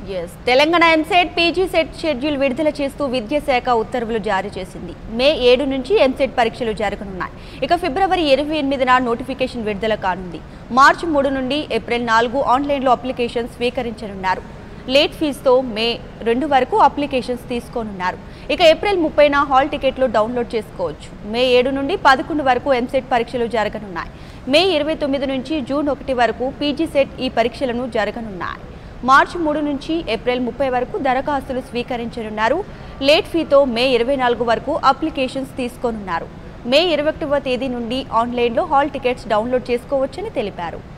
yes Telangana EAMCET PG CET schedule విడుదల చేస్తూ విద్యాశాఖ ఉత్తర్వులు జారీ చేసింది మే ఏడు నుంచి ఎంసెట్ పరీక్షలు జరగనున్నాయి ఇక ఫిబ్రవరి ఇరవై ఎనిమిదిన నోటిఫికేషన్ విడుదల కానుంది మార్చి మూడు నుండి ఏప్రిల్ నాలుగు ఆన్లైన్లో అప్లికేషన్ స్వీకరించనున్నారు లేట్ ఫీజుతో మే రెండు వరకు అప్లికేషన్స్ తీసుకోనున్నారు ఇక ఏప్రిల్ ముప్పైన హాల్ టికెట్లు డౌన్లోడ్ చేసుకోవచ్చు మే ఏడు నుండి పదకొండు వరకు ఎంసెట్ పరీక్షలు జరగనున్నాయి మే ఇరవై తొమ్మిది నుంచి జూన్ ఒకటి వరకు పీజీ సెట్ ఈ పరీక్షలను జరగనున్నాయి మార్చి మూడు నుంచి ఏప్రిల్ ముప్పై వరకు దరఖాస్తులు స్వీకరించనున్నారు లేట్ ఫీతో మే ఇరవై నాలుగు వరకు అప్లికేషన్స్ తీసుకోనున్నారు మే ఇరవై ఒకటవ తేదీ నుండి ఆన్లైన్లో హాల్ టికెట్స్ డౌన్లోడ్ చేసుకోవచ్చని తెలిపారు